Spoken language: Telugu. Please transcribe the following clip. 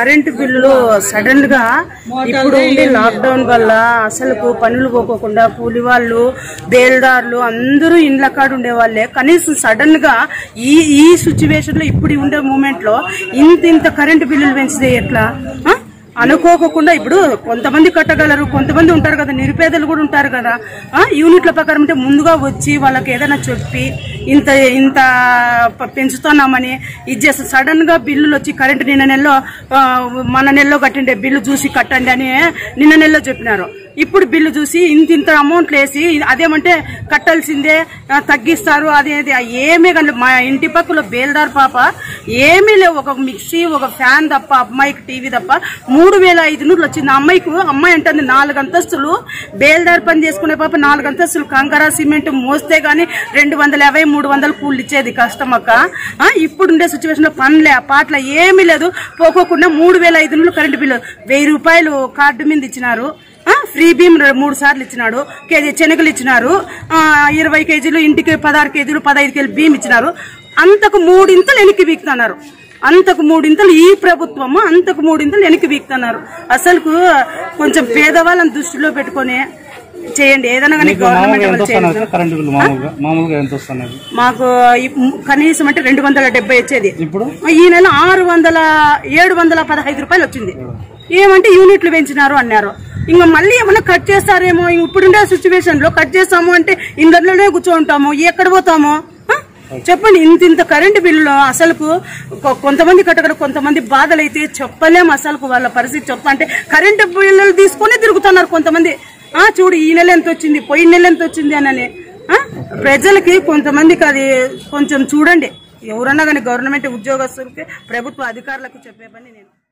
కరెంటు బిల్లులు సడన్ గా ఇప్పుడు ఉండే లాక్డౌన్ వల్ల అసలు పనులు పోకోకుండా కూలి వాళ్ళు బేల్దారులు అందరూ ఇండ్ల కాడ ఉండే వాళ్ళే కనీసం సడన్ గా ఈ ఈ సిచ్యువేషన్ లో ఇప్పుడు ఉండే మూమెంట్ లో ఇంత ఇంత కరెంటు బిల్లులు పెంచితే ఎట్లా ఆ? అనుకోకుండా ఇప్పుడు కొంతమంది కట్టగలరు కొంతమంది ఉంటారు కదా నిరుపేదలు కూడా ఉంటారు కదా ఆ యూనిట్ల ప్రకారం అంటే ముందుగా వచ్చి వాళ్ళకి ఏదైనా చెప్పి ఇంత ఇంత ప- పెంచుతున్నామని ఇది చేస్తే సడన్ గా బిల్లులు వచ్చి కరెంటు నిన్న నెలలో ఆ, మన నెలలో కట్టిండే బిల్లు చూసి కట్టండి అని నిన్న నెలలో చెప్పినారు ఇప్పుడు బిల్లు చూసి ఇంత ఇంత అమౌంట్లు వేసి అదేమంటే కట్టాల్సిందే ఆ, తగ్గిస్తారు అదేది ఏమీ కానీ మా ఇంటి పక్కల బేల్దార్ పాప ఏమీ లేవు ఒక మిక్సీ ఒక ఫ్యాన్ తప్ప అమ్మాయికి టీవీ తప్ప మూడు వేల ఐదు నూరులు వచ్చింది ఆ అమ్మాయికి అమ్మాయి అంటుంది నాలుగు అంతస్తులు బేల్దార్ పని చేసుకునే పాప నాలుగు అంతస్తులు కంకర సిమెంట్ మోస్తే గానీ రెండు వందల యాభై మూడు వందలు కూలి ఇచ్చేది కష్టం అక్క ఆ, ఇప్పుడుండే సిచ్యువేషన్ లో పనులే ఆ పాటల ఏమీ లేదు పోకోకుండా మూడు వేల ఐదు నూరులు కరెంటు బిల్లు వెయ్యి రూపాయలు కార్డు మీద ఇచ్చినారు ఆ, ఫ్రీ బీమ్ రె- మూడు సార్లు ఇచ్చినాడు కేజీ శనగలు ఇచ్చినారు ఆ, ఇరవై కేజీలు ఇంటికి పదహారు కేజీలు పదహైదు కేజీలు బీమ్ ఇచ్చినారు అంతకు మూడింతలు వెనక్కి వీక్తున్నారు అంతకు మూడింతలు ఈ ప్రభుత్వము అంతకు మూడింతలు వెనక్కి వీక్తున్నారు అసలుకు కొంచెం పేదవాళ్ళని దృష్టిలో పెట్టుకొని చేయండి ఏదైనా కానీ మామూలుగా గవర్నమెంట్ ఎంత వాళ్ళు చేయండి వస్తున్నది కరెంటు బిల్లు మామూలుగా మామూలుగా ఎంత వస్తున్నది మాకు ఈ కనీసం అంటే రెండు వందల డెబ్బై వచ్చేది ఇప్పుడు ఈ నెల ఆరు వందల ఏడు వందల పదహైదు రూపాయలు వచ్చింది ఏమంటే యూనిట్లు పెంచినారు అన్నారు ఇంకా మళ్ళీ ఏమన్నా కట్ చేస్తారేమో ఇప్పుడుండే సిచ్యువేషన్ లో కట్ చేస్తాము అంటే ఇండ్లలోనే కూర్చోంటాము ఎక్కడ పోతాము ఆ? చెప్పండి ఇంత ఇంత కరెంటు బిల్లులు అసలుకు కొ- కొంతమంది కట్టగలరు కొంతమంది బాధలైతే చెప్పలేము అసలుకు వాళ్ళ పరిస్థితి చెప్తా అంటే కరెంటు బిల్లులు తీసుకొని తిరుగుతున్నారు కొంతమంది ఆ చూడు ఈ నెల ఎంత వచ్చింది పోయిన నెల ఎంత వచ్చింది అని ఆ? ప్రజలకి కొంతమందికి అది కొంచెం చూడండి ఎవరన్నా కానీ గవర్నమెంట్ ఉద్యోగస్తులకి ప్రభుత్వ అధికారులకు చెప్పే పని నేను